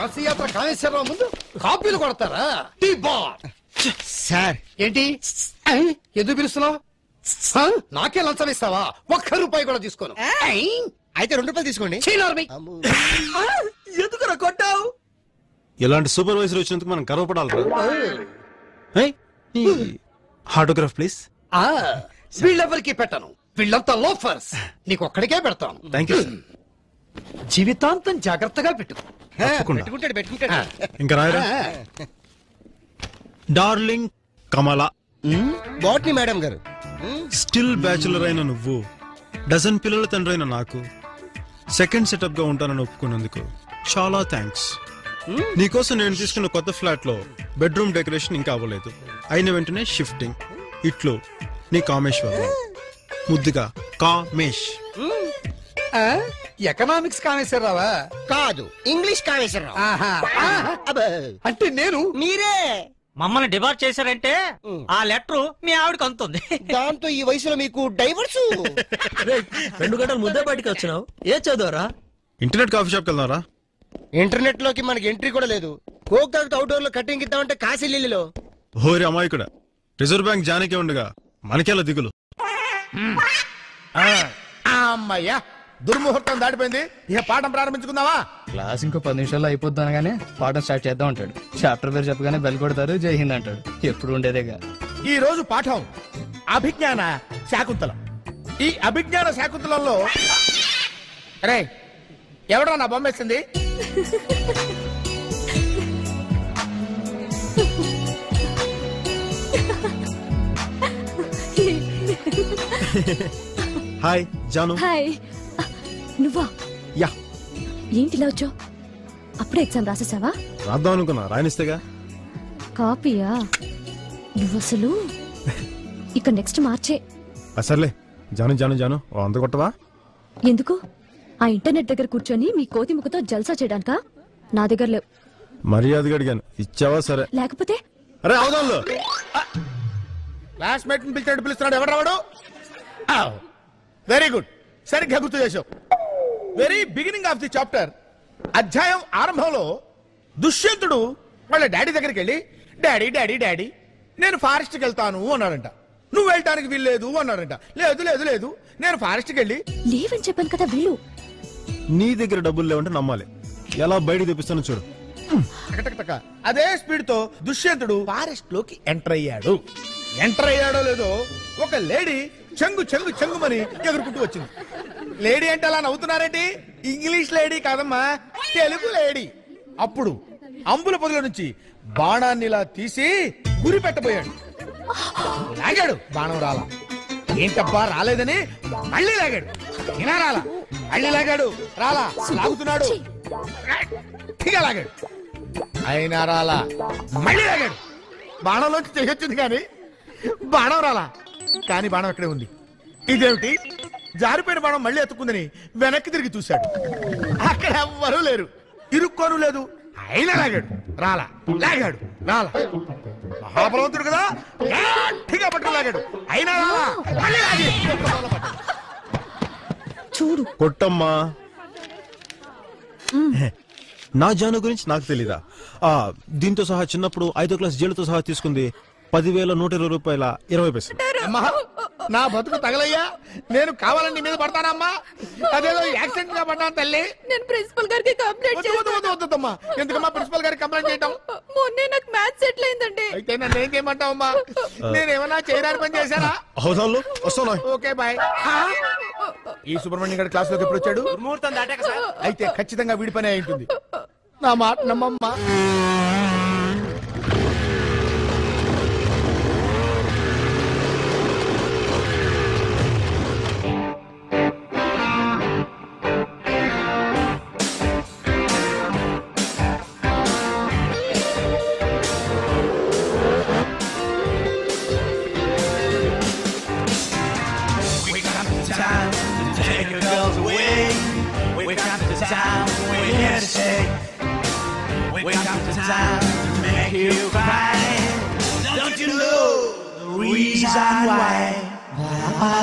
కాశీయాత్ర కాళేశ్వరరావు ముందు కాపీలు కొడతారా టీ బార్ సార్ ఏంటి ఐ, ఎందుకు పిలుస్తున్నావు ఆ? నాకే లంచం ఇస్తావా ఒక్క రూపాయి కూడా తీసుకోను ఐ, అయితే రెండు రూపాయలు తీసుకోండి చీ, నోర్మి. ఎందుకురా కొట్టావు ఇలాంటి సూపర్వైజర్ వచ్చినందుకు మనం గర్వపడాలి ఆటోగ్రాఫ్ ప్లీజ్ ఆ, వీళ్ళెవరికి పెట్టను వీళ్ళంతా లోఫర్స్ నీకు ఒక్కడికే పెడతాను థ్యాంక్ యూ జీవితాంతం జాగ్రత్తగా పెట్టుకో తప్పకుండా. పెట్టుకుంటాడు పెట్టుకుంటాడు ఇంకా రాయరా డార్లింగ్ కమల బాట్ని మేడం గారు స్టిల్ బ్యాచులర్ అయిన నువ్వు డజన్ పిల్లల తండ్రి అయిన నాకు సెకండ్ సెటప్ గా ఉంటానని ఒప్పుకున్నందుకు చాలా థ్యాంక్స్ నీకోసం నేను తీసుకున్న కొత్త ఫ్లాట్ లో బెడ్రూమ్ డెకరేషన్ ఇంకా అవ్వలేదు అయిన వెంటనే షిఫ్టింగ్ ఇట్లు నీ కామేశ్వరరావు ముద్దుగా కామేష్ ఆ, ఎకనామిక్స్ కామేశ్వరరావా కాదు ఇంగ్లీష్ కాళేశ్వరరావు ఆహా. ఆహా. అబ్బా. అంటే నేను మీరే మమ్మల్ని డిబార్ చేశారంటే ఆ లెటర్ మీ ఆవిడకి అందుతుంది దాంతో ఈ వయసులో మీకు డైవర్స్ రెండు గంటలు ముద్ద బయటకు వచ్చినావు ఏ చదువురా ఇంటర్నెట్ కాఫీ షాప్కి వెళ్దారా ఇంటర్నెట్ లోకి మనకి ఎంట్రీ కూడా లేదు కోక్ తాగుతూ అవుట్డోర్ లో కటింగ్ ఇద్దామంటే కాశీ లిల్లీలో హోరి అమాయకుడ రిజర్వ్ బ్యాంక్ జానికే ఉండగా మనకేలా దిగులు అమ్మయ్యా దుర్ముహూర్తం దాటిపోయింది ఇక పాఠం ప్రారంభించుకుందామా క్లాస్ ఇంకో పది నిమిషాల్లో అయిపోద్ది అనగానే పాఠం స్టార్ట్ చేద్దాం అంటాడు చాప్టర్ పేరు చెప్పగానే బెల్ కొడతారు జై హింద్ అంటాడు ఎప్పుడు ఉండేదేగా ఈ రోజు పాఠం అభిజ్ఞాన శాకుంతలం ఈ అభిజ్ఞాన శాకుంతలంలో రే ఎవడో నా బొమ్మ వేసింది హాయ్ జాను హాయ్ నువ్వా యా ఏంటి ఇలా వచ్చావు అప్పుడే ఎగ్జామ్ రాసేసావా రాద్దాం అనుకున్నా రాయనిస్తేగా కాపీయా నువ్వు అసలు ఇక నెక్స్ట్ మార్చే ఆ సర్లే జాను జాను జాను ఓ అంత కొట్టవా ఎందుకు ఆ ఇంటర్నెట్ దగ్గర కూర్చొని మీ కోతి ముఖతో జల్సా చేయడానికా నా దగ్గర లేవు మర్యాదగా అడిగాను ఇచ్చావా సరే లేకపోతే అరే అవదాంలో క్లాస్మేట్ ని పిలిచాడు పిలుస్తున్నాడు ఎవడు రావడు వెరీ గుడ్ సరిగ్గా గుర్తు చేసావు very beginning of the chapter అధ్యాయం ఆరంభంలో దుష్యంతుడు వాళ్ళ డాడీ దగ్గరికి వెళ్ళి డాడీ డాడీ డాడీ నేను ఫారెస్ట్కి వెళ్తాను అన్నాడంట నువ్వు వెళ్ళటానికి వీల్లేదు అన్నాడంట లేదు లేదు లేదు నేను ఫారెస్ట్కి వెళ్ళి లేవని చెప్పాను కదా వెళ్ళు నీ దగ్గర డబ్బులు లేవంటే నమ్మాలి ఎలా బయటకు తెప్పిస్తానో చూడు టకటకటక. అదే స్పీడ్ తో దుష్యంతుడు ఫారెస్ట్ లోకి ఎంటర్ అయ్యాడు ఎంటర్ అయ్యాడో లేదో ఒక లేడీ చెంగు చెంగు చెంగుమని ఎగురుకుంటూ వచ్చింది లేడీ అంటే అలా నవ్వుతున్నారేంటి ఇంగ్లీష్ లేడీ కాదమ్మా తెలుగు లేడీ అప్పుడు అంబుల పొదల నుంచి బాణాన్ని ఇలా తీసి గురి పెట్టబోయాడు లాగాడు బాణం రాలా ఏంటబ్బా రాలేదని మళ్ళీ లాగాడు ఇలా రాలా మళ్ళీ లాగాడు రాలా లాగుతున్నాడు గట్టిగా లాగాడు అయినా రాలా మళ్ళీ లాగాడు బాణంలోంచి చేయొచ్చింది కానీ బాణం రాలా కానీ బాణం అక్కడే ఉంది ఇదేమిటి జారిపోయిన బాణం మళ్ళీ ఎత్తుకుందని వెనక్కి తిరిగి చూశాడు అక్కడ ఎవ్వరూ లేరు ఇరుక్కోను లేదు అయినా లాగాడు రాలా లాగాడు రాలా మహాబలవంతుడు కదా గట్టిగా పట్టుకు లాగాడు అయినా రాలా మళ్ళీ లాగి చూడు కొట్టమ్మా నా జాను గురించి నాకు తెలీదా ఆ దీంతో సహా చిన్నప్పుడు ఐదో క్లాస్ జైలుతో సహా తీసుకుంది పదివేల నూట ఇరవై రూపాయల ఇరవై పైసలు అమ్మా నా బతుకు తగలయ్యా నేను కావాలని నీ మీద పడతానమ్మా అదేదో యాక్సిడెంట్ గా పడ్డాను తల్లి నేను ప్రిన్సిపల్ గారికి కంప్లైంట్ వద్దు వద్దు వద్దు వద్దమ్మా ఎందుకమ్మా ప్రిన్సిపల్ గారికి కంప్లైంట్ చేయటం మొన్నే నాకు మ్యాథ్స్ సెటిల్ అయిందండి అయితే నన్ను ఏం చేయమంటావమ్మా నేనేమన్నా చేయడానికి పని చేశానా అవసరంలో వస్తాను ఓకే బాయ్ ఈ సుబ్రహ్మణ్యం గారి క్లాస్ లోకి ఎప్పుడు వచ్చాడు ముహూర్తం దాటాక సార్ అయితే ఖచ్చితంగా వీడి పని అయి ఉంటుంది నా మాట నమ్మమ్మా We come to town to take your girls away. We come to town, we're here to stay. We come to town to make you cry. Don't you know the reason why?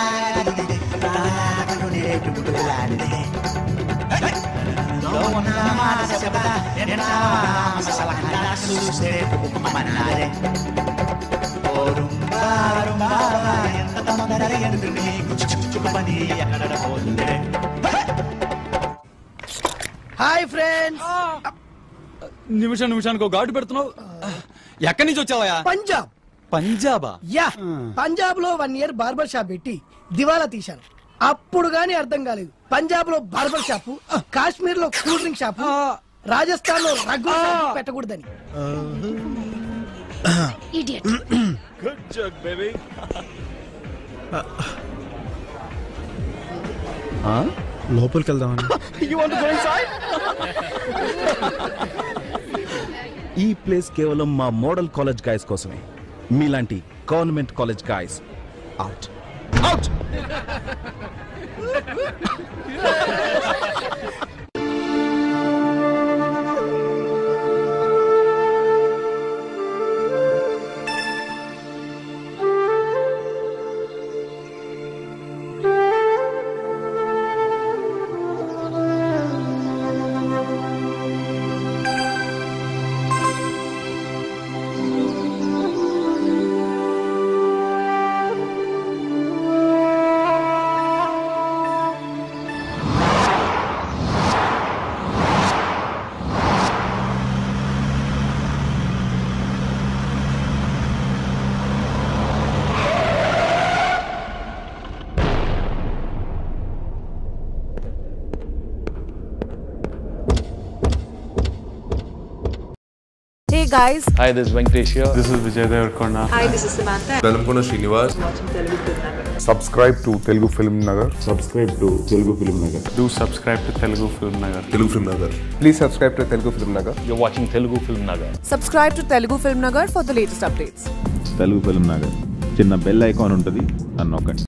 No one Entraba, pasaba cada suste, manare. Orumba, rumba, ఎంత తమదరరే ఎందుని కుచు కుచు పని అక్కడ పోతుందే hi friends నిమిషం నిమిషానికి ఒక ఘాటు పెడుతున్నావు ఎక్కడి నుంచి వచ్చావా పంజాబ్ పంజాబా యా పంజాబ్ లో వన్ ఇయర్ బార్బర్ షాప్ పెట్టి దివాలా తీశాను అప్పుడు గానీ అర్థం కాలేదు పంజాబ్ లో బార్బర్ షాప్ కాశ్మీర్ లో కూల్ డ్రింక్ షాప్ రాజస్థాన్ లో రగ్గు షాప్ పెట్టకూడదని లోపలికి వెళ్దామని ఈ ప్లేస్ కేవలం మా మోడల్ కాలేజ్ గాయస్ కోసమే మీలాంటి government college guys out out Hey guys, Hi, this is Venkatesh here. This is Vijay Devarkonda. hi, this is Samantha. Velankonda Srinivas subscribe to Telugu Film Nagar subscribe to Telugu Film Nagar Do subscribe to Telugu Film Nagar. Telugu Film Nagar please subscribe to Telugu Film Nagar You're watching Telugu Film Nagar. Subscribe to Telugu Film Nagar for the latest updates. Telugu Film Nagar చిన్న bell icon ఉంటుంది అని నొక్కండి